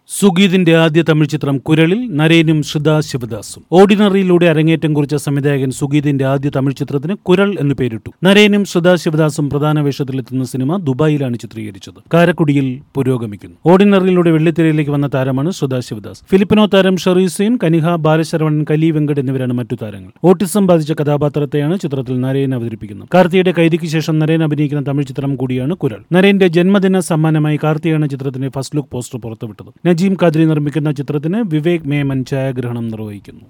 സുഗീതിന്റെ ആദ്യ തമിഴ് ചിത്രം കുരളിൽ നരേനും ശ്രിത ശിവദാസും ഓർഡിനറിയിലൂടെ അരങ്ങേറ്റം കുറിച്ച സംവിധായകൻ സുഗീതിന്റെ ആദ്യ തമിഴ് ചിത്രത്തിന് കുരൾ എന്ന് പേരിട്ടു നരേനും ശ്രിത ശിവദാസും പ്രധാന വേഷത്തിലെത്തുന്ന സിനിമ ദുബായിലാണ് ചിത്രീകരിച്ചത് കാരക്കുടിയിൽ പുരോഗമിക്കുന്നു ഓർഡിനറിയിലൂടെ വെള്ളിത്തിരയിലേക്ക് വന്ന താരമാണ് ശ്രിത ശിവദാസ് ഫിലിപ്പിനോ താരം ഷെറീസീൻ കനിഹ ബാലശരവണൻ കലി വെങ്കട് എന്നിവരാണ് മറ്റു താരങ്ങൾ ഓട്ടിസം ബാധിച്ച കഥാപാത്രത്തെയാണ് ചിത്രത്തിൽ നരേൻ അവതരിപ്പിക്കുന്നത് കാർത്തിയുടെ കൈദിക്ക് ശേഷം നരേൻ അഭിനയിക്കുന്ന തമിഴ് ചിത്രം കൂടിയാണ് കുരൾ നരേന്റെ ജന്മദിന സമ്മാനമായി കാർത്തിയാണ് ചിത്രത്തിന്റെ ഫസ്റ്റ് ലുക്ക് പോസ്റ്റർ പുറത്തുവിട്ടത് നജീം കാദ്രി നിർമ്മിക്കുന്ന ചിത്രത്തിന് വിവേക് മേമൻ ഛായാഗ്രഹണം നിർവഹിക്കുന്നു